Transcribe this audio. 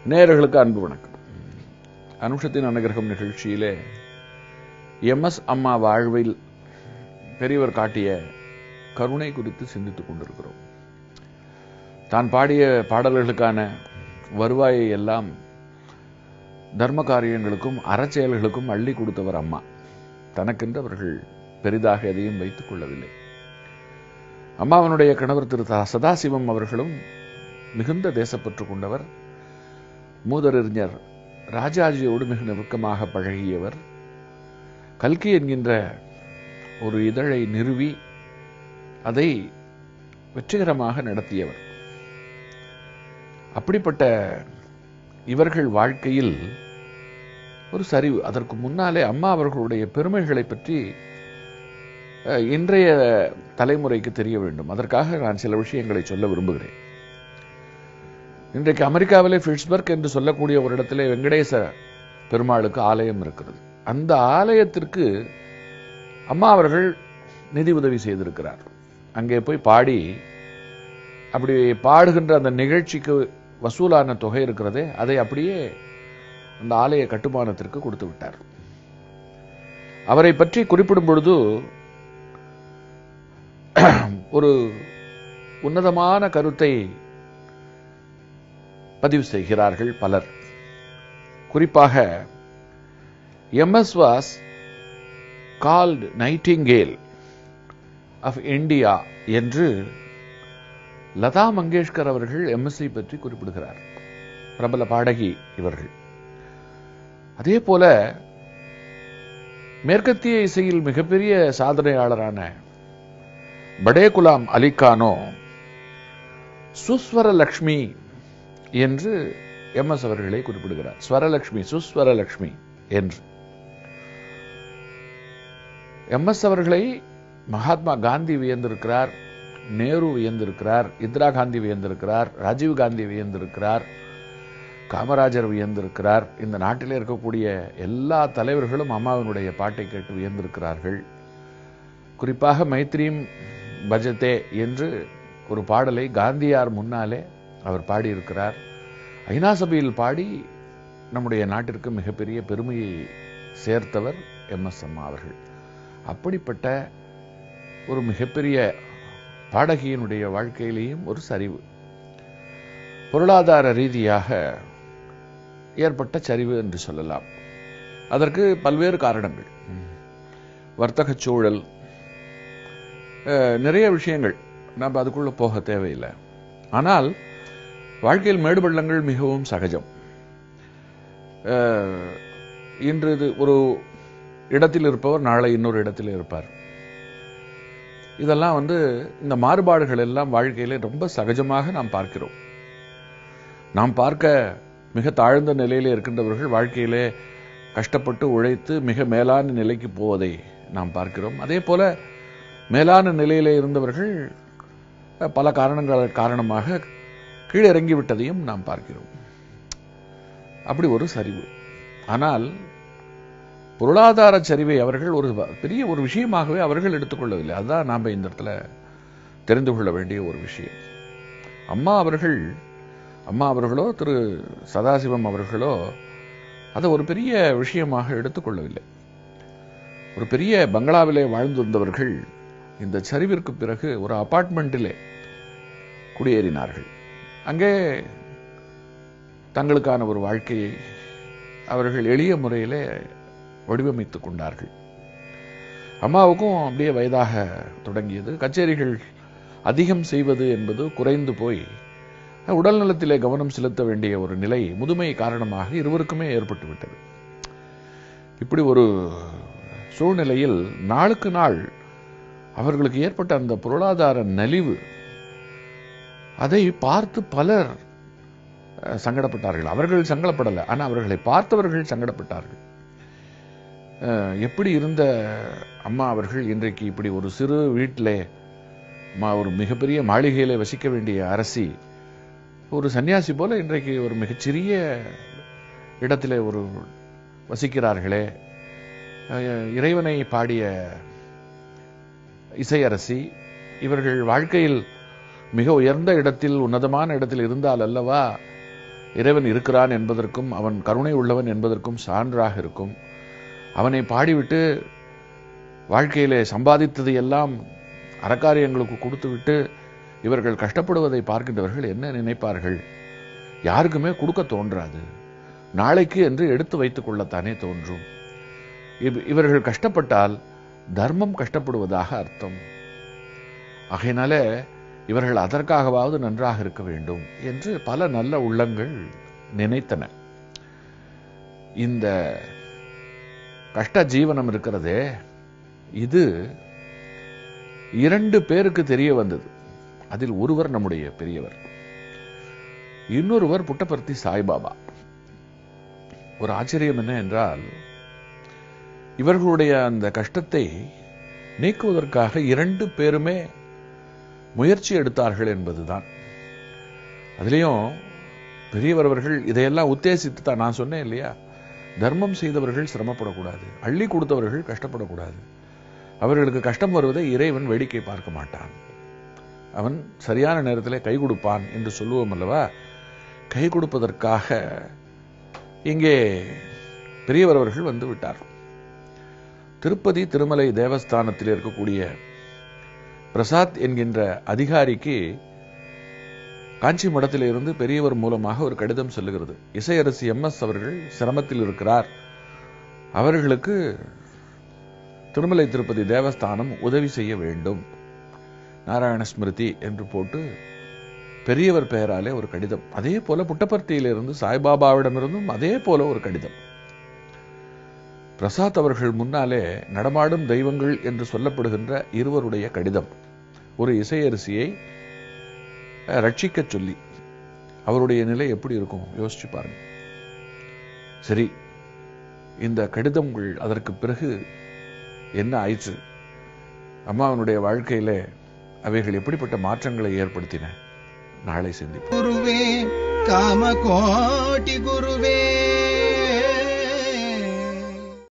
நேயர்களுக்கு அன்பு வணக்கம் அனுஷத்தின் அனுகிரகம் நிகழ்ச்சியிலே எம் எஸ் அம்மா வாழ்வில் பெரியவர் காட்டிய கருணை குறித்து சிந்தித்துக் கொண்டிருக்கிறோம் தான் பாடிய பாடல்களுக்கான வருவாயை எல்லாம் தர்ம காரியங்களுக்கும் அறச்செயல்களுக்கும் அள்ளி கொடுத்தவர் அம்மா தனக்கென்று அவர்கள் பெரிதாக எதையும் வைத்துக் கொள்ளவில்லை அம்மாவனுடைய கணவர் திரு த- சதாசிவம் அவர்களும் மிகுந்த தேசப்பற்று கொண்டவர் மூதறிஞர் ராஜாஜியோடு மிக நெருக்கமாக பழகியவர் கல்கி என்கின்ற ஒரு இதழை நிறுவி அதை வெற்றிகரமாக நடத்தியவர் அப்படிப்பட்ட இவர்கள் வாழ்க்கையில் ஒரு சரிவு அதற்கு முன்னாலே அம்மா அவர்களுடைய பெருமைகளை பற்றி அஹ், இன்றைய தலைமுறைக்கு தெரிய வேண்டும் அதற்காக நான் சில விஷயங்களை சொல்ல விரும்புகிறேன் இன்றைக்கு அமெரிக்காவிலே பிட்ஸ்பர்க் என்று சொல்லக்கூடிய ஒரு இடத்திலே வெங்கடேச பெருமாளுக்கு ஆலயம் இருக்கிறது அந்த ஆலயத்திற்கு அம்மா அவர்கள் நிதி உதவி செய்திருக்கிறார் அங்கே போய் பாடி அப்படி பாடுகின்ற அந்த நிகழ்ச்சிக்கு வசூலான தொகை இருக்கிறதே அதை அப்படியே அந்த ஆலய கட்டுமானத்திற்கு கொடுத்து விட்டார் அவரை பற்றி குறிப்பிடும் பொழுது ஒரு உன்னதமான கருத்தை பதிவு செய்கிறார்கள் பலர் குறிப்பாக MS was called nightingale of India என்று லதா மங்கேஷ்கர் அவர்கள் எம்எஸ்ஐ பற்றி குறிப்பிடுகிறார் பிரபல பாடகி இவர்கள் அதே போல மேற்கத்திய இசையில் மிகப்பெரிய சாதனையாளரான படே குலாம் அலிகானோ சுஸ்வர லக்ஷ்மி என்று எம் எஸ் அவர்களை குறிப்பிடுகிறார் ஸ்வரலக்ஷ்மி சுஸ்வரலக்ஷ்மி என்று எம் எஸ் அவர்களை மகாத்மா காந்தி வியந்திருக்கிறார் நேரு வியந்திருக்கிறார் இந்திரா காந்தி வியந்திருக்கிறார் ராஜீவ் காந்தி வியந்திருக்கிறார் காமராஜர் வியந்திருக்கிறார் இந்த நாட்டிலே இருக்கக்கூடிய எல்லா தலைவர்களும் அம்மாவினுடைய பாட்டை கேட்டு வியந்திருக்கிறார்கள் குறிப்பாக மைத்ரீம் பஜதே என்று ஒரு பாடலை காந்தியார் முன்னாலே அவர் பாடியிருக்கிறார் ஐநா சபையில் பாடி நம்முடைய நாட்டிற்கு மிகப்பெரிய பெருமையை சேர்த்தவர் எம் எஸ் அம்மா அவர்கள் அப்படிப்பட்ட ஒரு மிகப்பெரிய பாடகியினுடைய வாழ்க்கையிலேயும் ஒரு சரிவு பொருளாதார ரீதியாக ஏற்பட்ட சரிவு என்று சொல்லலாம் அதற்கு பல்வேறு காரணங்கள் வர்த்தகச் சூழல் அஹ், நிறைய விஷயங்கள் நாம் அதுக்குள்ள போக தேவையில்லை ஆனால் வாழ்க்கையில் மேடுபள்ளங்கள் மிகவும் சகஜம் அஹ், இன்று இது ஒரு இடத்தில் இருப்பவர் நாளை இன்னொரு இடத்தில் இருப்பார் இதெல்லாம் வந்து இந்த மாறுபாடுகள் எல்லாம் வாழ்க்கையிலே ரொம்ப சகஜமாக நாம் பார்க்கிறோம் நாம் பார்க்க மிக தாழ்ந்த நிலையிலே இருக்கின்றவர்கள் வாழ்க்கையிலே கஷ்டப்பட்டு உழைத்து மிக மேலான நிலைக்கு போவதை நாம் பார்க்கிறோம் அதே போல மேலான நிலையிலே இருந்தவர்கள் அஹ், பல காரணங்கள் காரணமாக கீழே இறங்கி விட்டதையும் நாம் பார்க்கிறோம் அப்படி ஒரு சரிவு ஆனால் பொருளாதார சரிவை அவர்கள் ஒரு வ- பெரிய ஒரு விஷயமாகவே அவர்கள் எடுத்துக்கொள்ளவில்லை அதுதான் நாம் இந்த இடத்துல தெரிந்து கொள்ள வேண்டிய ஒரு விஷயம் அம்மா அவர்கள் அம்மா அவர்களோ திரு சதாசிவம் அவர்களோ அதை ஒரு பெரிய விஷயமாக எடுத்துக்கொள்ளவில்லை ஒரு பெரிய பங்களாவிலே வாழ்ந்திருந்தவர்கள் இந்த சரிவிற்கு பிறகு ஒரு அபார்ட்மெண்ட்டிலே குடியேறினார்கள் அங்கே தங்களுக்கான ஒரு வாழ்க்கையை அவர்கள் எளிய முறையிலே வடிவமைத்துக் கொண்டார்கள் அம்மாவுக்கும் அப்படியே வயதாக தொடங்கியது கச்சேரிகள் அதிகம் செய்வது என்பது குறைந்து போய் உடல் நலத்திலே கவனம் செலுத்த வேண்டிய ஒரு நிலை முதுமை காரணமாக இருவருக்குமே ஏற்பட்டு விட்டது இப்படி ஒரு சூழ்நிலையில் நாளுக்கு நாள் அவர்களுக்கு ஏற்பட்ட அந்த பொருளாதார நலிவு அதை பார்த்து பலர் அஹ், சங்கடப்பட்டார்கள் அவர்கள் சங்கடப்படலை ஆனால் அவர்களை பார்த்தவர்கள் சங்கடப்பட்டார்கள் அஹ், எப்படி இருந்த அம்மா அவர்கள் இன்றைக்கு இப்படி ஒரு சிறு வீட்டிலே மா- ஒரு மிகப்பெரிய மாளிகையிலே வசிக்க வேண்டிய அரசி ஒரு சன்னியாசி போல இன்றைக்கு ஒரு மிகச்சிறிய இடத்திலே ஒரு வசிக்கிறார்களே அஹ், இறைவனை பாடிய இசையரசி இவர்கள் வாழ்க்கையில் மிக உயர்ந்த இடத்தில் உன்னதமான இடத்தில் இருந்தால் அல்லவா இறைவன் இருக்கிறான் என்பதற்கும் அவன் கருணை உள்ளவன் என்பதற்கும் சான்றாக இருக்கும் அவனை பாடிவிட்டு வாழ்க்கையிலே சம்பாதித்தது எல்லாம் அறக்காரியங்களுக்கு கொடுத்துவிட்டு இவர்கள் கஷ்டப்படுவதை பார்க்கின்றவர்கள் என்ன நினைப்பார்கள் யாருக்குமே கொடுக்க தோன்றாது நாளைக்கு என்று எடுத்து வைத்துக் கொள்ளத்தானே தோன்றும் இவ்- இவர்கள் கஷ்டப்பட்டால் தர்மம் கஷ்டப்படுவதாக அர்த்தம் ஆகையினால இவர்கள் அதற்காகவாவது நன்றாக இருக்க வேண்டும் என்று பல நல்ல உள்ளங்கள் நினைத்தன இந்த கஷ்ட ஜீவனம் இருக்கிறதே இது இரண்டு பேருக்கு தெரிய வந்தது அதில் ஒருவர் நம்முடைய பெரியவர் இன்னொருவர் புட்டபர்த்தி சாய்பாபா ஒரு ஆச்சரியம் என்ன என்றால் இவர்களுடைய அந்த கஷ்டத்தை நீக்குவதற்காக இரண்டு பேருமே முயற்சி எடுத்தார்கள் என்பதுதான் அதுலேயும் பெரியவர் அவர்கள் இதையெல்லாம் உத்தேசித்து தான் நான் சொன்னேன் இல்லையா தர்மம் செய்தவர்கள் சிரமப்படக்கூடாது அள்ளி கொடுத்தவர்கள் கஷ்டப்படக்கூடாது அவர்களுக்கு கஷ்டம் வருவதை இறைவன் வேடிக்கை பார்க்க மாட்டான் அவன் சரியான நேரத்தில் கை கொடுப்பான் என்று சொல்லுவோம் அல்லவா கை கொடுப்பதற்காக இங்கே பெரியவர் அவர்கள் வந்து விட்டார் திருப்பதி திருமலை தேவஸ்தானத்தில் இருக்கக்கூடிய பிரசாத் என்கின்ற அதிகாரிக்கு காஞ்சி மடத்தில் இருந்து பெரியவர் மூலமாக ஒரு கடிதம் செல்லுகிறது இசையரசி எம் எஸ் அவர்கள் சிரமத்தில் இருக்கிறார் அவர்களுக்கு திருமலை திருப்பதி தேவஸ்தானம் உதவி செய்ய வேண்டும் நாராயண ஸ்மிருதி என்று போட்டு பெரியவர் பெயராலே ஒரு கடிதம் அதே போல புட்டபர்த்தியிலிருந்து சாய்பாபாவிடமிருந்தும் அதே போல ஒரு கடிதம் பிரசாத் அவர்கள் முன்னாலே நடமாடும் தெய்வங்கள் என்று சொல்லப்படுகின்ற இருவருடைய கடிதம் ஒரு இசையரசியை அஹ், ரட்சிக்கச் சொல்லி அவருடைய நிலை எப்படி இருக்கும் யோசிச்சு பாருங்க சரி இந்த கடிதங்கள் அதற்கு பிறகு என்ன ஆயிற்று அம்மாவனுடைய வாழ்க்கையில அவைகள் எப்படிப்பட்ட மாற்றங்களை ஏற்படுத்தின நாளை சிந்திப்போம் ಗುರುವೇ ಕಾಮಕೋಟಿ ಗುರುವೇ